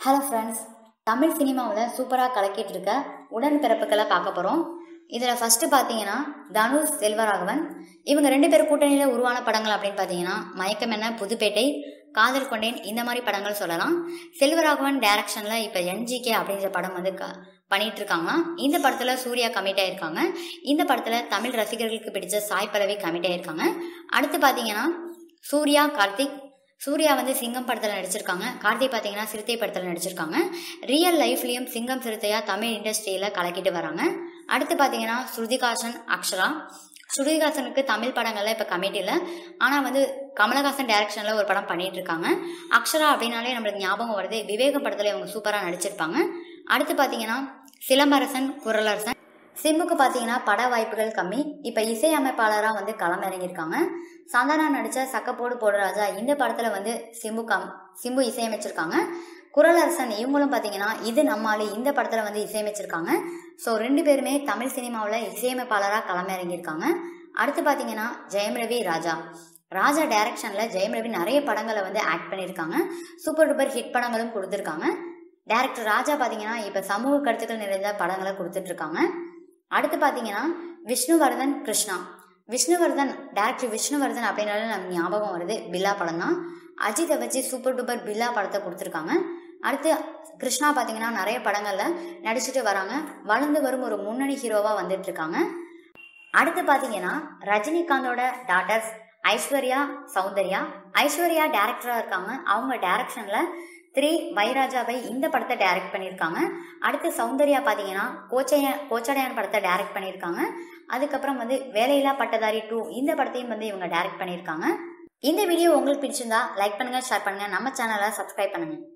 hello friends Tamil சினிமாவில் சூப்பராக கலக்கிட்டு இருக்க உடன்பிறப்புகளை பார்க்க போகிறோம் இதில் ஃபஸ்ட்டு பார்த்தீங்கன்னா தனுஷ் செல்வராகவன் இவங்க ரெண்டு பேர் கூட்டணியில் உருவான படங்கள் அப்படின்னு பார்த்தீங்கன்னா மயக்கம் என்ன புதுப்பேட்டை காதல் கொண்டேன் இந்த மாதிரி படங்கள் சொல்லலாம் செல்வராகவன் டைரக்ஷனில் இப்போ என்ஜிகே அப்படின்ற படம் வந்து க பண்ணிட்டு இருக்காங்களாம் இந்த படத்தில் சூர்யா கமிட் ஆயிருக்காங்க இந்த படத்தில் தமிழ் ரசிகர்களுக்கு பிடிச்ச சாய் பல்லவி கமிட் ஆயிருக்காங்க அடுத்து பார்த்தீங்கன்னா சூர்யா கார்த்திக் சூர்யா வந்து சிங்கம் படத்தில் நடிச்சிருக்காங்க கார்த்திக் பார்த்தீங்கன்னா சிறுத்தை படத்தில் நடிச்சிருக்காங்க ரியல் லைஃப்லேயும் சிங்கம் சிறுத்தையா தமிழ் இண்டஸ்ட்ரியில் கலக்கிட்டு வராங்க அடுத்து பார்த்தீங்கன்னா ஸ்ருதிகாசன் அக்ஷரா ஸ்ருதிகாசனுக்கு தமிழ் படங்கள்ல இப்போ கமிட்டி இல்லை ஆனால் வந்து கமலஹாசன் டைரக்ஷனில் ஒரு படம் பண்ணிட்டு இருக்காங்க அக்ஷரா அப்படின்னாலே நம்மளுக்கு ஞாபகம் வருது விவேகம் படத்தில் இவங்க சூப்பராக நடிச்சிருப்பாங்க அடுத்து பார்த்தீங்கன்னா சிலம்பரசன் குரலரசன் சிம்புக்கு பார்த்தீங்கன்னா பட வாய்ப்புகள் கம்மி இப்போ இசையமைப்பாளராக வந்து களம் இறங்கியிருக்காங்க சந்தானா நடித்த சக்கப்போடு போடு ராஜா இந்த படத்தில் வந்து சிம்பு கம் சிம்பு இசையமைச்சிருக்காங்க குரலரசன் இவங்களும் பார்த்தீங்கன்னா இது நம்மாளு இந்த படத்தில் வந்து இசையமைச்சிருக்காங்க ஸோ ரெண்டு பேருமே தமிழ் சினிமாவில் இசையமைப்பாளராக களம் இறங்கியிருக்காங்க அடுத்து பார்த்தீங்கன்னா ஜெயம் ரவி ராஜா ராஜா டைரக்ஷனில் ஜெயம் ரவி நிறைய படங்களை வந்து ஆக்ட் பண்ணியிருக்காங்க சூப்பர் டூப்பர் ஹிட் படங்களும் கொடுத்துருக்காங்க டேரக்டர் ராஜா பார்த்தீங்கன்னா இப்போ சமூக கருத்துக்கள் நிறைந்த படங்களை கொடுத்துட்ருக்காங்க அடுத்து பார்த்தீங்கன்னா விஷ்ணுவர்தன் கிருஷ்ணா விஷ்ணுவர்தன் டேரக்டர் விஷ்ணுவர்தன் அப்படின்னாலே நம்ம ஞாபகம் வருது பில்லா படம் தான் அஜித்தை வச்சு சூப்பர் டூப்பர் பில்லா படத்தை கொடுத்துருக்காங்க அடுத்து கிருஷ்ணா பார்த்தீங்கன்னா நிறைய படங்களில் நடிச்சுட்டு வராங்க வளர்ந்து வரும் ஒரு முன்னணி ஹீரோவாக வந்துட்டு இருக்காங்க அடுத்து பார்த்தீங்கன்னா ரஜினிகாந்தோட டாட்டர்ஸ் ஐஸ்வர்யா சௌந்தர்யா ஐஸ்வர்யா டேரக்டராக இருக்காங்க அவங்க டைரக்ஷனில் த்ரீ வைராஜாவை இந்த படத்தை டைரக்ட் பண்ணியிருக்காங்க அடுத்து சௌந்தர்யா பார்த்தீங்கன்னா கோச்சைய கோச்சடையான் படத்தை டைரக்ட் பண்ணியிருக்காங்க அதுக்கப்புறம் வந்து வேலையில்லா பட்டதாரி டூ இந்த படத்தையும் வந்து இவங்க டைரக்ட் பண்ணியிருக்காங்க இந்த வீடியோ உங்களுக்கு பிடிச்சிருந்தா லைக் பண்ணுங்க ஷேர் பண்ணுங்க நம்ம சேனலை சப்ஸ்கிரைப் பண்ணுங்க